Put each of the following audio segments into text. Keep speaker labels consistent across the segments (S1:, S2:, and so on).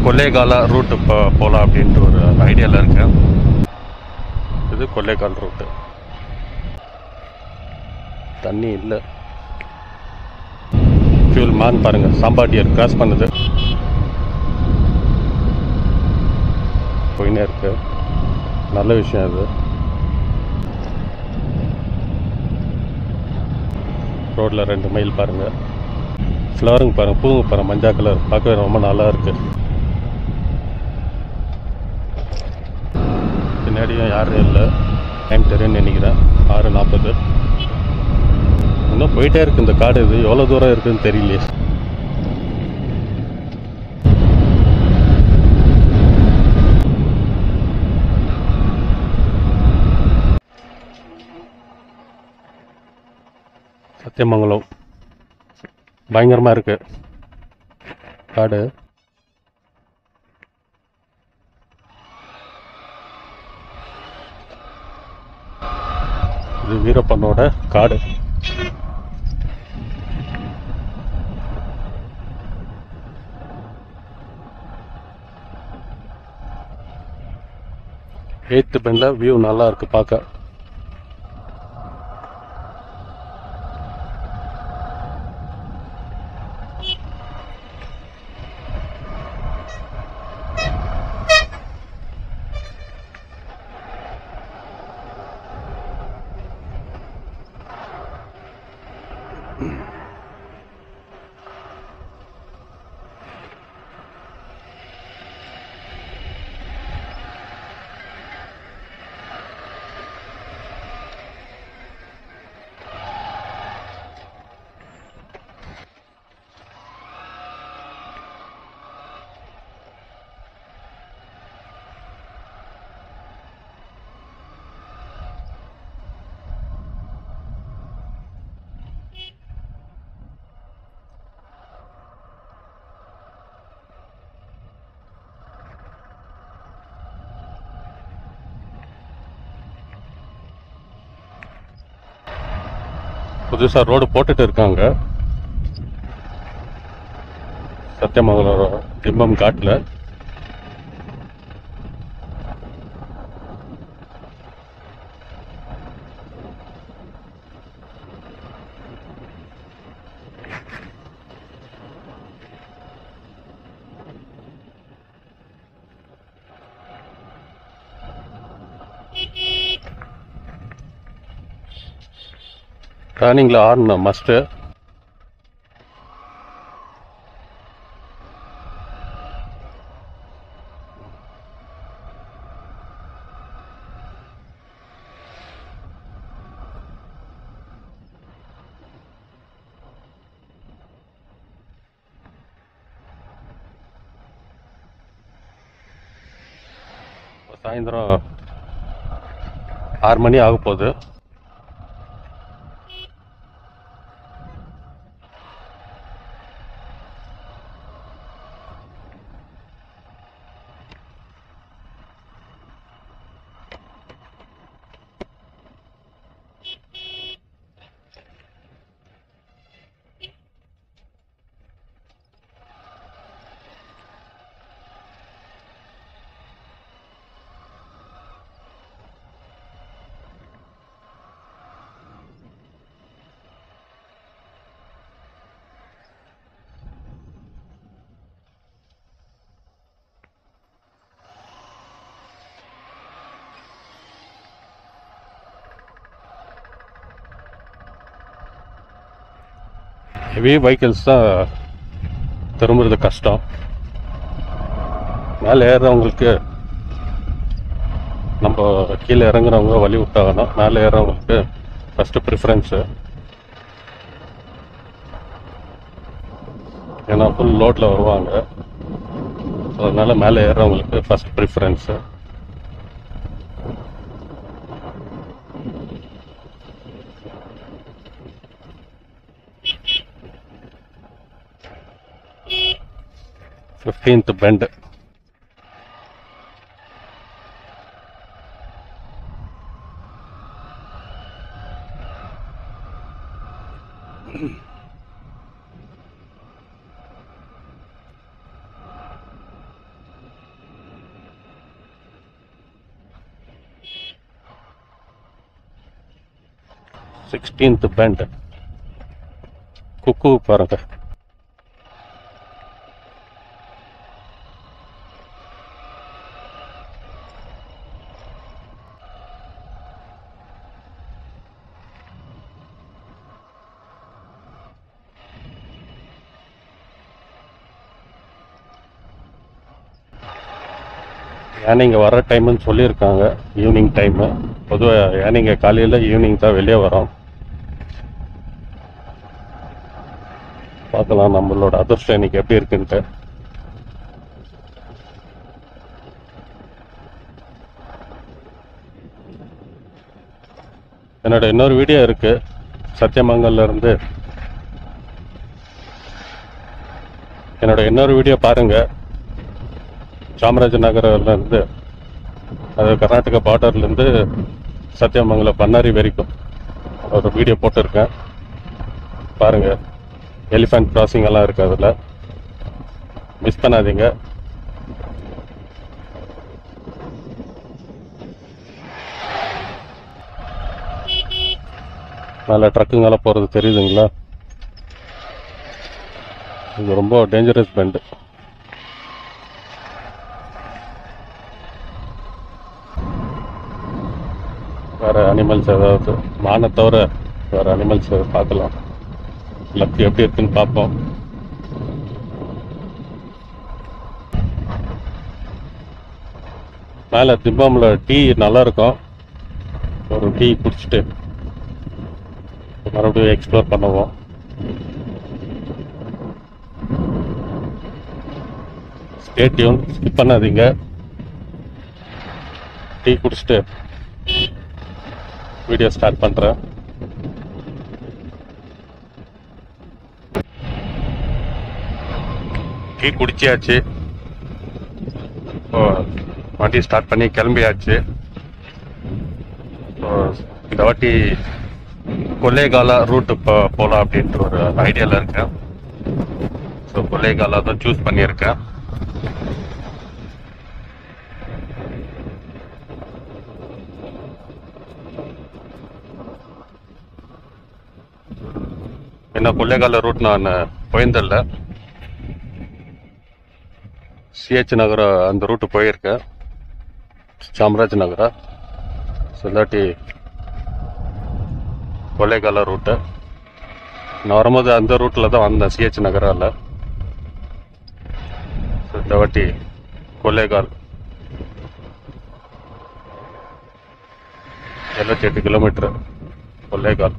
S1: கொல்லேகாலா route இப்போ போகலாம் அப்படின்ட்டு ஒரு ஐடியாவில் இருக்கேன் இது கொல்லேகால் ரூட்டு தண்ணி இல்லை ஃபியூல் மேன் பாருங்க சாம்பாட்டியர் கிராஸ் பண்ணுது போயினே இருக்கு நல்ல விஷயம் இது ரோட்டில் ரெண்டு மைல் பாருங்க ஃப்ளவருங்க பாருங்க பூங்க பாருங்க மஞ்சள் கலர் பார்க்கவே ரொம்ப நல்லா இருக்கு பின்னாடியும் யாரும் இல்லை டைம் தெரியும்னு நினைக்கிறேன் ஆறு நாற்பது இன்னும் போயிட்டே இருக்கு இந்த காடு இது எவ்வளோ தூரம் இருக்குன்னு தெரியலையே சத்தியமங்கலம் பயங்கரமா இருக்கு காடு இது வீரப்பனோட காடு எயித்து பெண்ல வியூ நல்லா இருக்கு பார்க்க புதுசா ரோடு போட்டுட்டு இருக்காங்க சத்தியமங்கலம் திம்பம் காட்டுல டர்னிங்ல ஆடணும் மஸ்ட்டு சாயந்தரம் ஆறு மணி ஆக போகுது ஹெவி வெஹிக்கிள்ஸ் தான் திரும்புறது கஷ்டம் மேலே ஏறுறவங்களுக்கு நம்ம கீழே இறங்குறவங்க வழி விட்டாகணும் மேலே ஏறுறவங்களுக்கு ஃபஸ்ட்டு ப்ரிஃபரன்ஸு ஏன்னா ஃபுல் லோட்டில் வருவாங்க ஸோ அதனால மேலே ஏறுறவங்களுக்கு first preference fifteenth bend sixteenth bend குக்கு பாருங்க யானைங்க வர டைம்னு சொல்லியிருக்காங்க ஈவினிங் டைமு பொதுவாக யானைங்க காலையில் ஈவினிங் தான் வெளியே வரோம் பார்க்கலாம் நம்மளோட அதிர்ஷ்டம் இன்னைக்கு எப்படி இருக்குன்ட்டு என்னோட இன்னொரு வீடியோ இருக்கு சத்தியமங்கல்ல இருந்து என்னோட இன்னொரு வீடியோ பாருங்க சாமராஜ நகரில் இருந்து அது கர்நாடகா பார்டர்லேருந்து சத்தியமங்கலம் பண்ணாரி வரைக்கும் ஒரு வீடியோ போட்டிருக்கேன் பாருங்க எலிஃபண்ட் கிராசிங் எல்லாம் இருக்கு அதில் மிஸ் பண்ணாதீங்க மேலே ட்ரக்குங்கெல்லாம் போகிறது தெரியுதுங்களா இது ரொம்ப டேஞ்சரஸ் பெண்டு வேற அனிமல்ஸ் ஏதாவது மானை தவிர வேற அனிமல்ஸ் பார்க்கலாம் லக் எப்படி இருக்குன்னு பார்ப்போம் மேலே திம்பம்ல டீ நல்லா இருக்கும் ஒரு டீ குடிச்சிட்டு மறுபடியும் எக்ஸ்ப்ளோர் பண்ணுவோம் ஸ்டேட்யூன் ஸ்கிப் பண்ணாதீங்க டீ குடிச்சிட்டு வீடியோ ஸ்டார்ட் பண்ணுறேன் டீ குடிச்சியாச்சு இப்போ வண்டி ஸ்டார்ட் பண்ணி கிளம்பியாச்சு ஸோ இந்த வாட்டி கொல்லேகாலா ரூட் இப்போ போகலாம் அப்படின்ற ஒரு ஐடியாவில் இருக்கேன் ஸோ கொல்லேகாலா தான் சூஸ் பண்ணியிருக்கேன் என்ன கொல்லேகால ரூட் நான் போயிருந்தில்ல சிஹெச் நகர அந்த ரூட்டு போயிருக்கேன் சாம்ராஜ் நகரா ஸோ இல்லாட்டி கொல்லேகால ரூட்டு நான் வரும்போது அந்த ரூட்டில் தான் வந்தேன் சிஹெச் நகரால ஸோ இந்த வாட்டி கொல்லேகால் எழுபத்தி எட்டு கிலோமீட்டர் கொல்லேகால்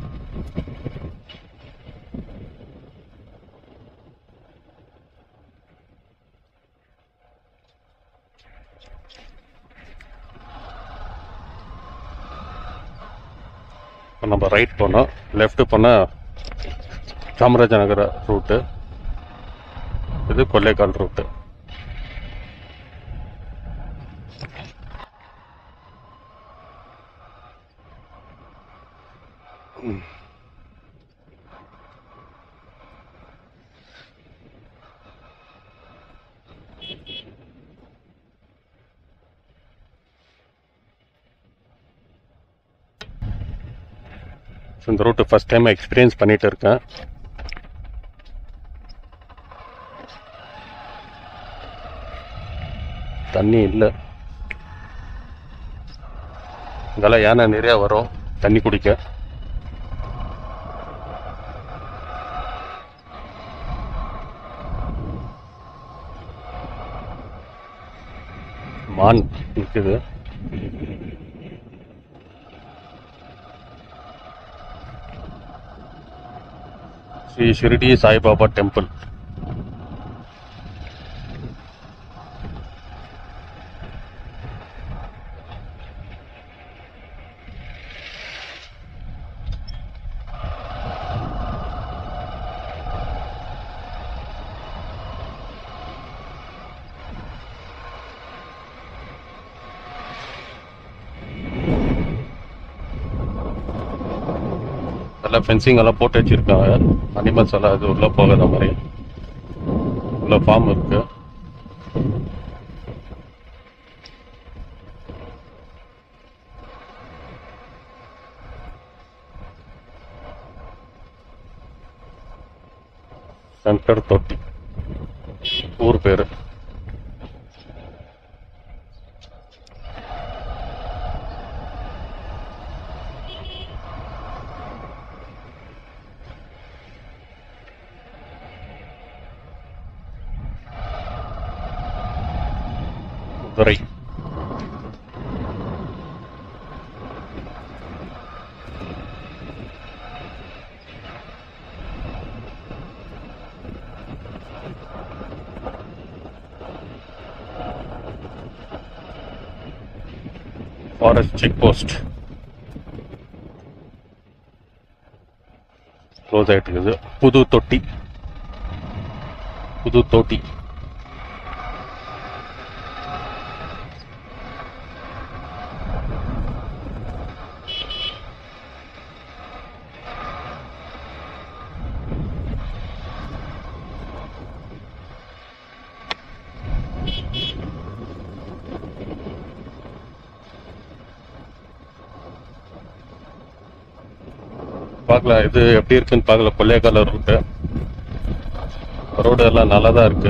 S1: இப்போ நம்ம ரைட் போனோம் லெஃப்ட் போனால் சாமராஜ நகர ரூட்டு இது கொல்லேக்கால் ரூட்டு ஸோ இந்த ரூட்டு ஃபஸ்ட் டைம் எக்ஸ்பீரியன்ஸ் பண்ணிட்டு இருக்கேன் தண்ணி இல்லை இங்கெல்லாம் யானை நிறையா வரும் தண்ணி குடிக்க மான் நிற்குது శ్రీ షిరిడి సాయిబాబా టెంపుల్ எல்லாம் ஃபென்சிங் எல்லாம் போட்டு வச்சிருக்காங்க அனிமல்ஸ் எல்லாம் அது உள்ள போகாத மாதிரி உள்ள ஃபார்ம் இருக்கு சென்டர் தொட்டி ஊர் பேரு துறை ஃபாரஸ்ட் செக் போஸ்ட் க்ளோஸ் ஆகிட்டு இருக்குது புது தொட்டி புது தொட்டி பார்க்கலாம் இது எப்படி இருக்குன்னு பார்க்கல கொள்ளையக்கால ரூட்டு ரோடு எல்லாம் நல்லா தான் இருக்கு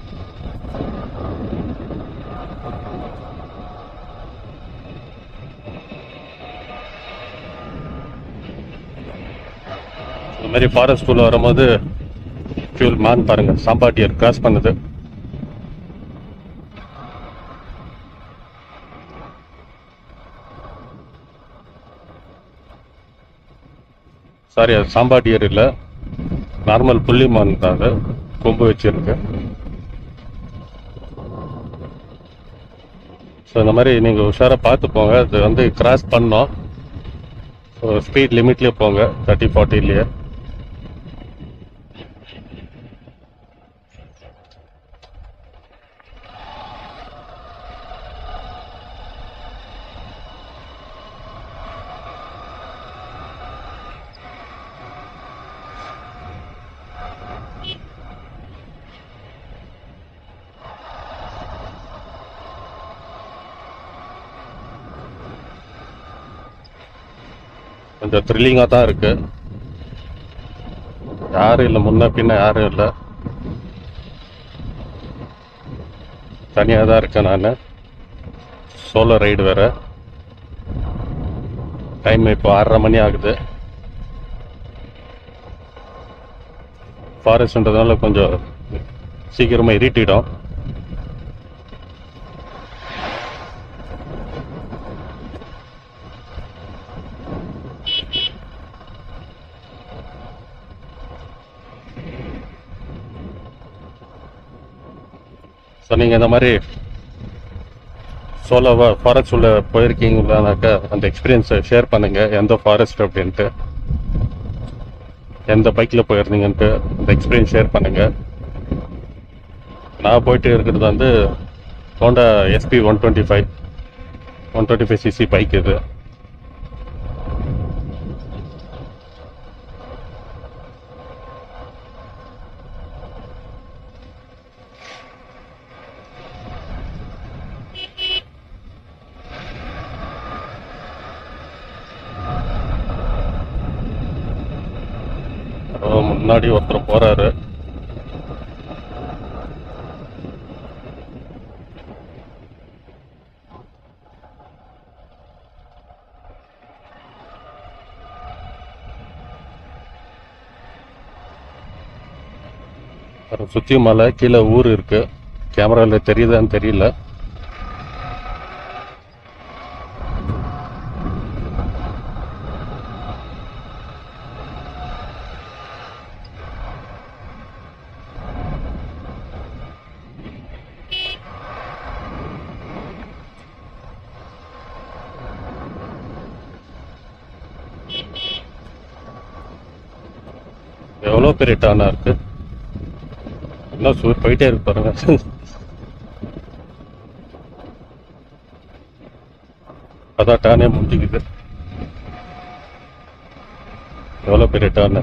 S1: இந்த மாதிரி ஃபாரஸ்ட் உள்ள வரும்போது ஃபியூல் மான் பாருங்க சாம்பாட்டியர் கிராஸ் பண்ணுது சாரி அது சாம்பாட்டியர் இல்லை நார்மல் புள்ளிமான் தான் அது கொம்பு வச்சிருக்கு ஸோ இந்த மாதிரி நீங்கள் உஷாராக பார்த்து போங்க அது வந்து கிராஸ் பண்ணோம் ஸோ ஸ்பீட் லிமிட்லேயே போங்க தேர்ட்டி ஃபார்ட்டிலேயே கொஞ்சம் த்ரில்லிங்காக தான் இருக்கு யாரும் இல்லை முன்ன பின்ன யாரும் இல்லை தனியாக தான் இருக்கேன் நான் சோலோ ரைடு வேற டைம் இப்போ ஆறரை மணி ஆகுது ஃபாரஸ்ட்ன்றதுனால கொஞ்சம் சீக்கிரமாக இருட்டிடும் ஸோ நீங்கள் இந்த மாதிரி சோலோ ஃபாரஸ்ட் உள்ள போயிருக்கீங்களானாக்கா அந்த எக்ஸ்பீரியன்ஸை ஷேர் பண்ணுங்க எந்த ஃபாரஸ்ட் அப்படின்ட்டு எந்த பைக்கில் போயிருந்தீங்கன்ட்டு அந்த எக்ஸ்பீரியன்ஸ் ஷேர் பண்ணுங்க நான் போயிட்டு இருக்கிறது வந்து Honda SP one twenty five one twenty five CC bike இது அப்புறம் முன்னாடி ஒருத்தர் போறாரு அப்புறம் சுத்தி மலை கீழே ஊர் இருக்கு கேமரால தெரியுதான்னு தெரியல எவ்வளோ பெரிய டானா இருக்கு இன்னும் சூர் போயிட்டே இருக்கு பாருங்க அதான் டானே முடிஞ்சுக்குது எவ்வளோ பெரிய டானு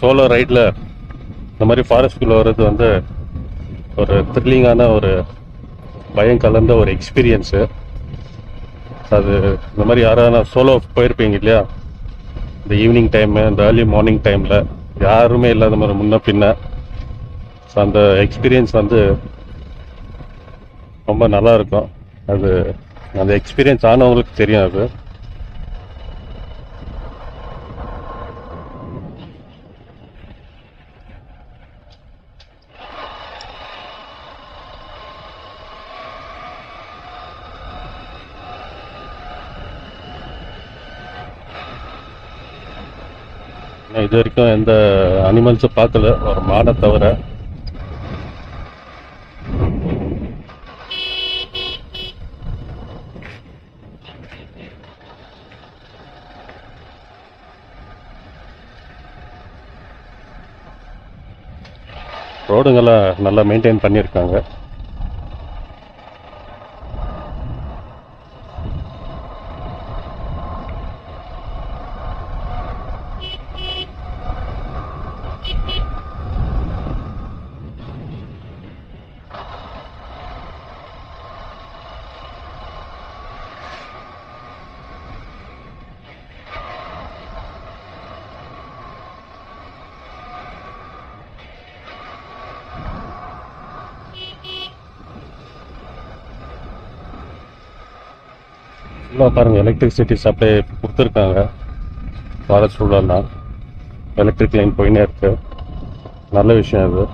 S1: சோலோ ரைடில் இந்த மாதிரி ஃபாரஸ்ட்குள்ளே வர்றது வந்து ஒரு த்ரில்லிங்கான ஒரு பயம் கலந்த ஒரு எக்ஸ்பீரியன்ஸு அது இந்த மாதிரி யாராவது சோலோ போயிருப்பீங்க இல்லையா இந்த ஈவினிங் டைமு இந்த ஏர்லி மார்னிங் டைமில் யாருமே இல்லாத மாதிரி முன்ன பின்ன ஸோ அந்த எக்ஸ்பீரியன்ஸ் வந்து ரொம்ப நல்லா இருக்கும் அது அந்த எக்ஸ்பீரியன்ஸ் ஆனவங்களுக்கு தெரியும் அது நான் இது வரைக்கும் எந்த அனிமல்ஸும் பார்க்கல ஒரு மானை தவிர ரோடுங்கெல்லாம் நல்லா மெயின்டைன் பண்ணியிருக்காங்க ஃபுல்லாக பாருங்கள் எலக்ட்ரிசிட்டி சப்ளை கொடுத்துருக்காங்க ஃபாரஸ்ட் உள்ளலாம் எலக்ட்ரிக் லைன் போயினே இருக்கு நல்ல விஷயம் அது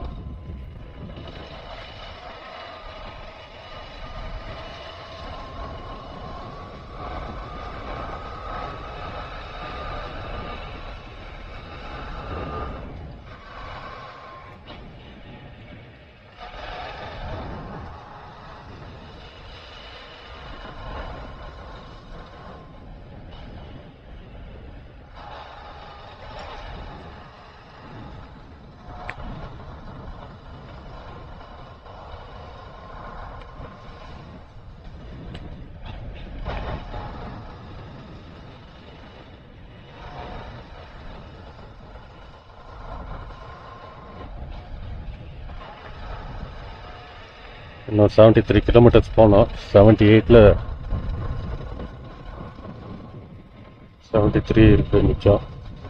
S1: இன்னும் செவன்ட்டி த்ரீ கிலோமீட்டர்ஸ் போனோம் செவன்ட்டி எயிட்டில் செவன்ட்டி த்ரீ இருக்கு மிச்சம்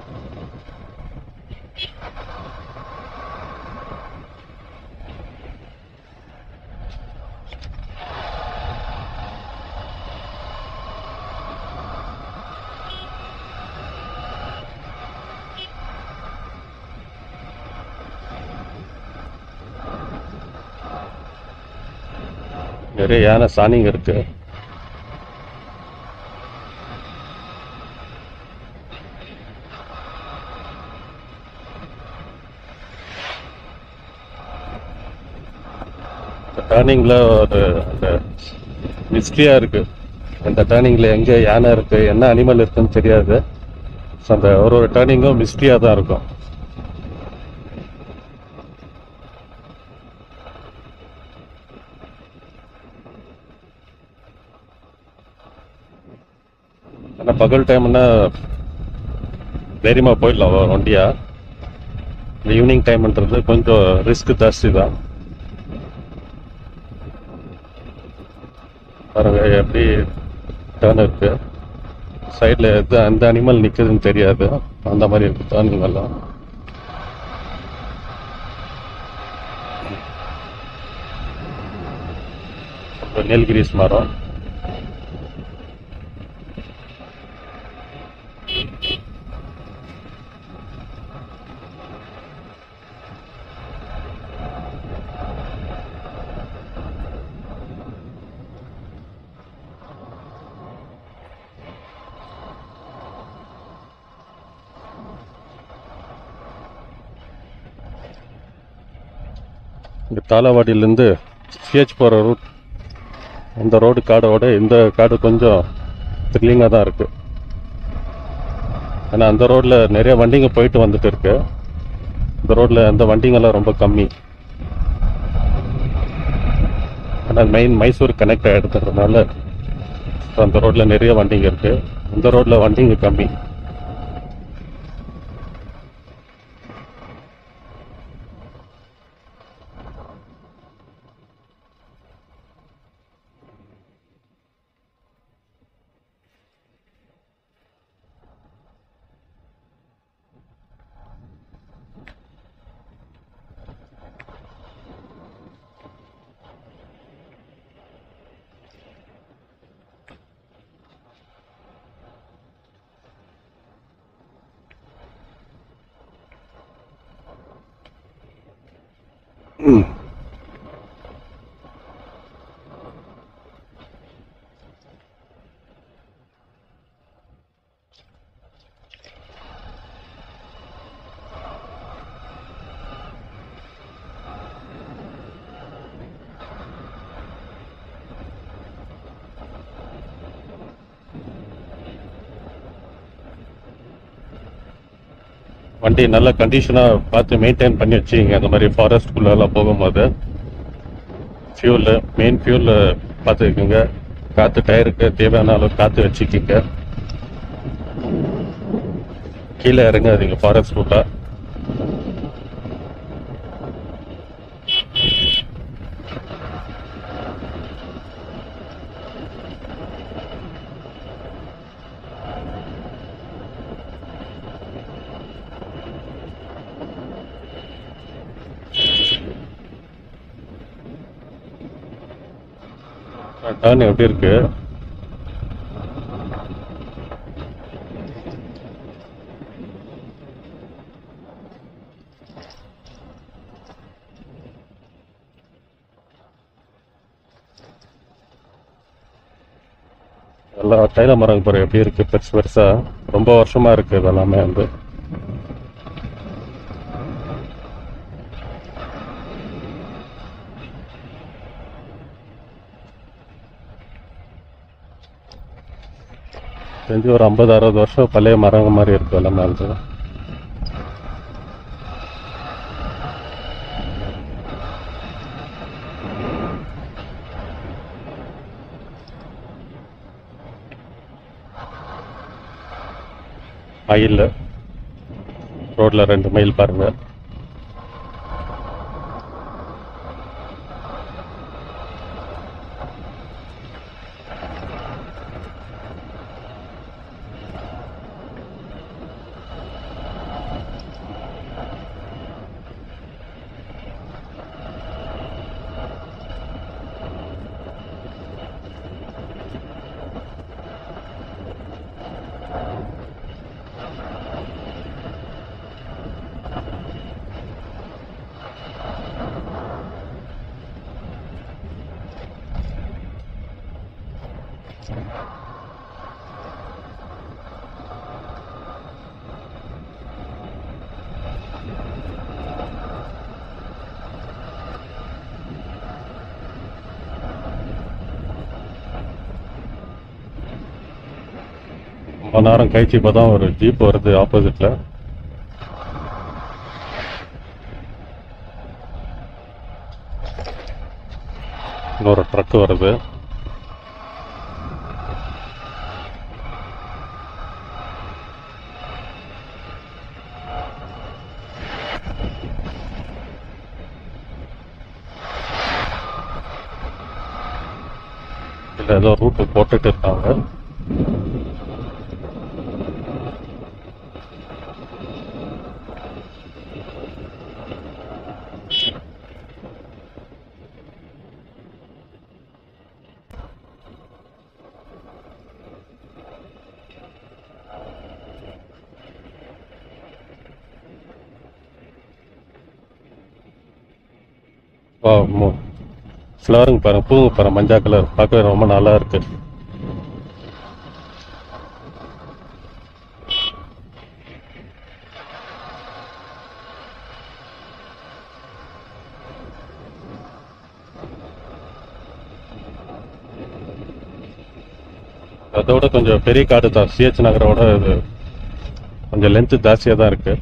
S1: நிறைய யானை சாணிங்க இருக்கு டேர்னிங்ல ஒரு அந்த மிஸ்ட்ரியா இருக்கு அந்த டேர்னிங்ல எங்க யானை இருக்கு என்ன அனிமல் இருக்குன்னு தெரியாது ஸோ அந்த ஒரு ஒரு டேர்னிங்கும் மிஸ்ட்ரியா தான் இருக்கும் ஆனால் பகல் டைம்னா தைரியமாக போயிடலாம் வ- வண்டியா இந்த ஈவினிங் டைம்ன்றது கொஞ்சம் ரிஸ்க் ஜாஸ்தி தான் பாருங்க எப்படி டேர்ன் இருக்கு சைடில் எது அந்த அனிமல் நிற்குதுன்னு தெரியாது அந்த மாதிரி இருக்கு டேர்னிங் எல்லாம் அப்புறம் நீலகிரிஸ் மரம் இந்த தாளவாடியிலேருந்து சிஹெச் போகிற ரூட் அந்த ரோடு காடோட இந்த காடு கொஞ்சம் த்ரில்லிங்காக தான் இருக்குது ஏன்னா அந்த ரோட்டில் நிறைய வண்டிங்க போயிட்டு வந்துட்டு இருக்கு இந்த ரோட்டில் அந்த வண்டிங்கெல்லாம் ரொம்ப கம்மி ஆனால் மெயின் மைசூர் கனெக்ட் ஆகிடுறதுனால அந்த ரோட்டில் நிறைய வண்டிங்க இருக்கு இந்த ரோட்டில் வண்டிங்க கம்மி வண்டி நல்ல கண்டிஷனாக பார்த்து மெயின்டைன் பண்ணி வச்சுங்க அந்த மாதிரி ஃபாரஸ்ட்குள்ளெல்லாம் போகும்போது ஃபியூலு மெயின் ஃபியூல் பார்த்துக்குங்க காற்று டயருக்கு தேவையான அளவு காற்று வச்சுக்கிங்க கீழே இறங்காதீங்க ஃபாரஸ்ட் ஃபுல்லாக டர்ன் எப்படி இருக்கு எல்லா தைல மரம் பாரு எப்படி இருக்கு பெருசு பெருசா ரொம்ப வருஷமா இருக்கு இதெல்லாமே வந்து தெரிஞ்சு ஒரு ஐம்பது அறுபது வருஷம் பழைய மரங்க மாதிரி இருக்கு எல்லாமே வந்து மயில் ரோட்ல ரெண்டு மைல் பாருங்க ரொம்ப நேரம் கழிச்சு இப்பதான் ஒரு ஜீப் வருது ஆப்போசிட்ல இன்னொரு ட்ரக் வருது இல்ல ஏதோ ரூட் போட்டுட்டு இருக்காங்க வா ஃப்ளவருங்க பாருங்க பூங்க பாருங்க மஞ்சள் கலர் பார்க்கவே ரொம்ப நல்லா இருக்கு அதோட கொஞ்சம் பெரிய காடு தான் சிஹெச் நகரோட இது கொஞ்சம் லென்த் ஜாஸ்தியாக தான் இருக்கு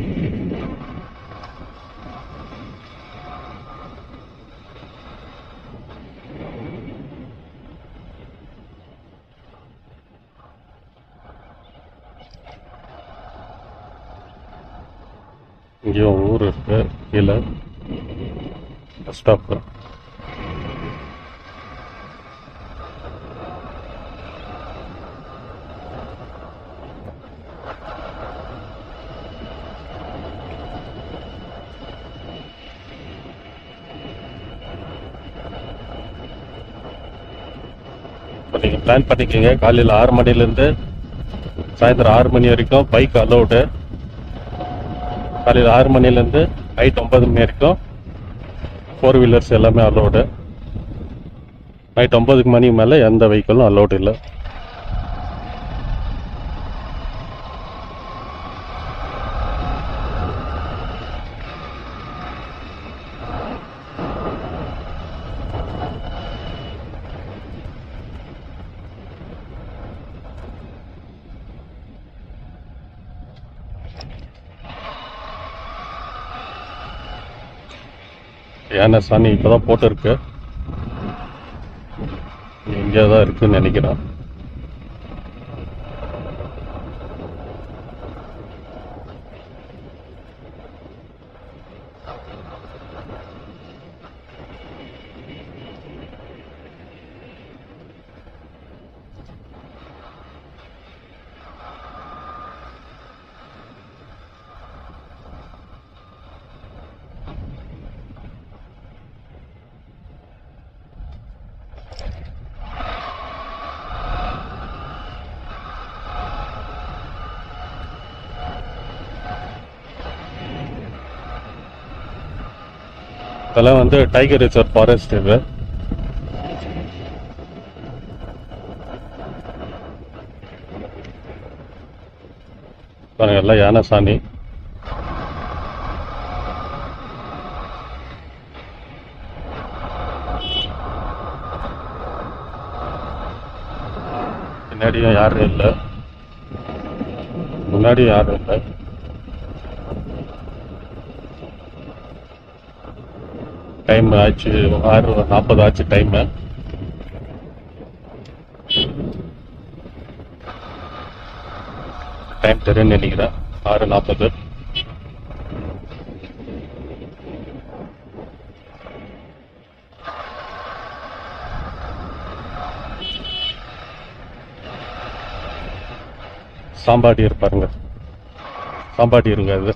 S1: இங்கேயும் ஊர் இருக்கு கீழே பஸ் ஸ்டாப் இப்போ நீங்கள் பிளான் பண்ணிக்கோங்க காலையில் ஆறு மணிலேருந்து சாயந்தரம் ஆறு மணி வரைக்கும் பைக் அலௌடு காலையில் ஆறு மணிலேருந்து நைட் ஒன்பது மணி வரைக்கும் ஃபோர் வீலர்ஸ் எல்லாமே அலோடு நைட் ஒன்பதுக்கு மணி மேலே எந்த வெஹிக்கிளும் அலோடு இல்லை யானை சாணி இப்போதான் போட்டிருக்கு இங்கே தான் இருக்குன்னு நினைக்கிறேன் இதெல்லாம் வந்து டைகர் ரிசர்வ் ஃபாரஸ்ட் இது பாருங்க எல்லாம் யானை சாணி பின்னாடியும் யாரும் இல்லை முன்னாடியும் யாரும் இல்லை டைம் ஆச்சு ஆறு நாற்பது ஆச்சு டைம் டைம் தெரியும்னு நினைக்கிறேன் ஆறு நாற்பது சாம்பாடி இருப்பாருங்க சாம்பாடி இருங்க அது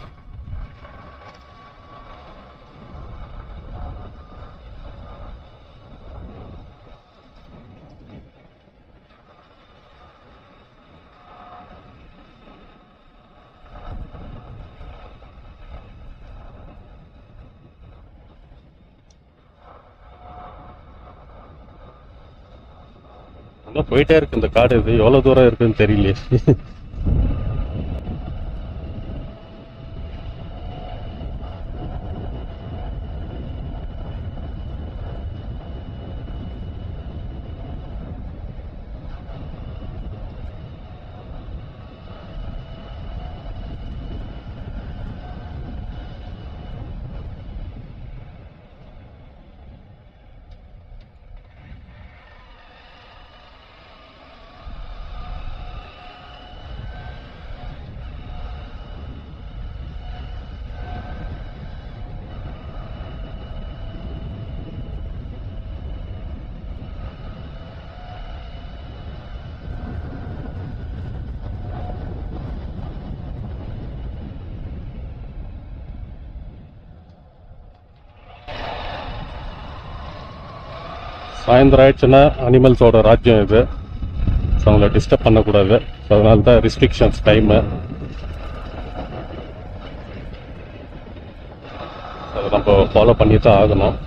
S1: இன்னும் போயிட்டே இருக்கு இந்த காடு இது எவ்வளவு தூரம் இருக்குன்னு தெரியலையே சாயந்தரம் ஆயிடுச்சுன்னா அனிமல்ஸோட ராஜ்யம் இது ஸோ அவங்கள டிஸ்டர்ப் பண்ணக்கூடாது ஸோ அதனால தான் ரெஸ்ட்ரிக்ஷன்ஸ் டைமு அதை நம்ம ஃபாலோ பண்ணி தான் ஆகணும்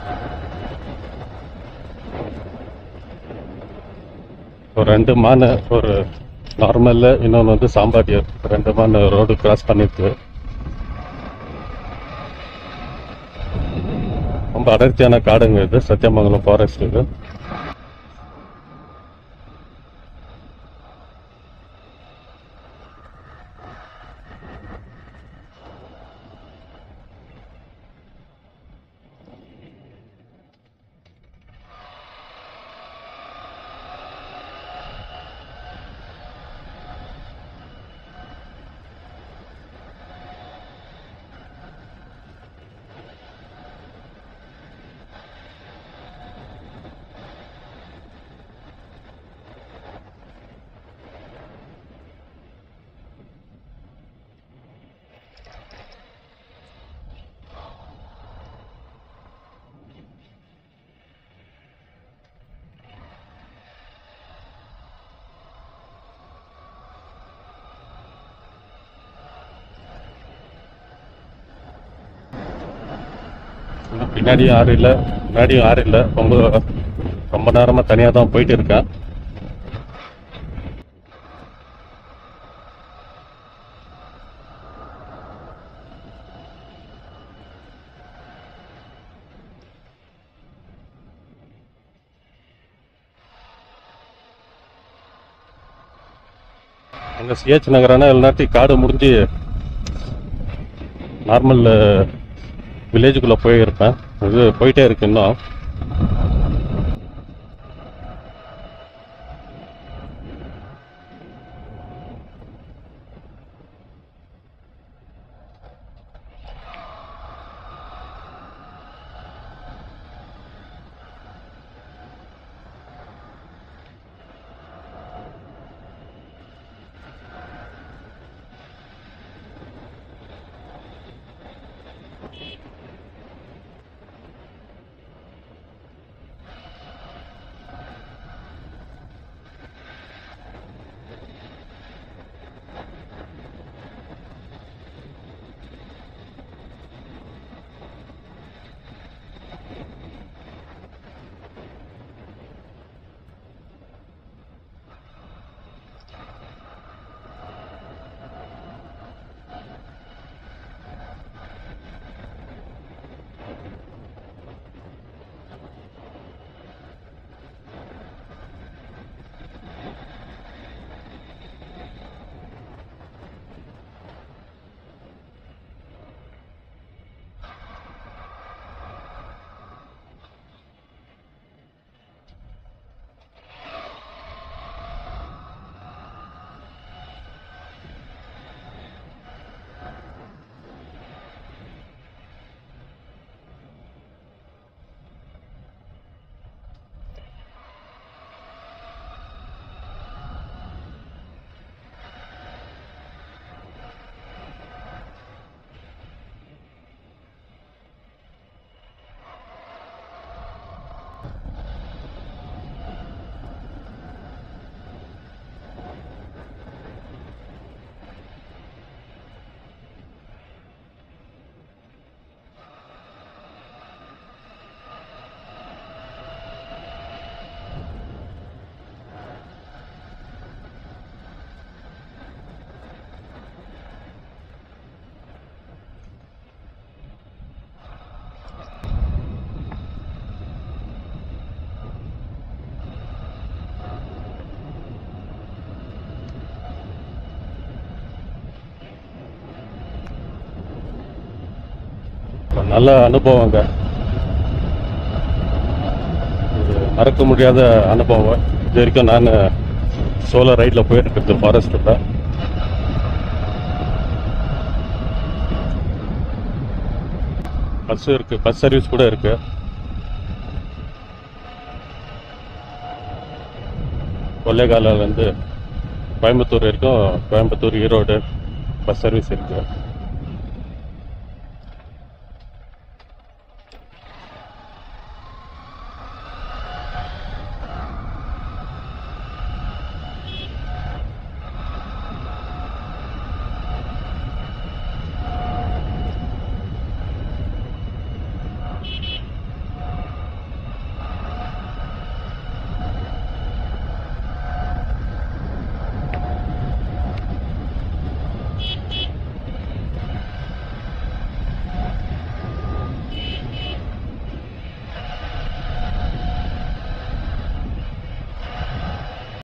S1: ஒரு ரெண்டு மானை ஒரு நார்மல்ல இன்னொன்று வந்து சாம்பாட்டியர் ரெண்டு மானை ரோடு கிராஸ் பண்ணிருக்கு ரொம்ப அடர்த்தியான காடுங்க இது சத்தியமங்கலம் ஃபாரஸ்ட் இது பின்னாடியும் யாரும் இல்லை முன்னாடியும் யாரும் இல்லை ரொம்ப ரொம்ப நேரமா தனியா தான் போயிட்டு இருக்கேன் அங்க சிஹெச் நகரானா எல்லாத்தையும் காடு முடிஞ்சு நார்மல் வில்லேஜுக்குள்ள போயிருப்பேன் இது போயிட்டே இருக்கு இன்னும் ஒரு நல்ல அனுபவங்க இது மறக்க முடியாத அனுபவம் இது வரைக்கும் நான் சோலோ ரைடில் போயிருக்கிறது ஃபாரஸ்ட்டில் பஸ் இருக்கு பஸ் சர்வீஸ் கூட இருக்கு கொல்லைகாலிலேருந்து கோயம்புத்தூர் வரைக்கும் கோயம்புத்தூர் ஈரோடு பஸ் சர்வீஸ் இருக்கு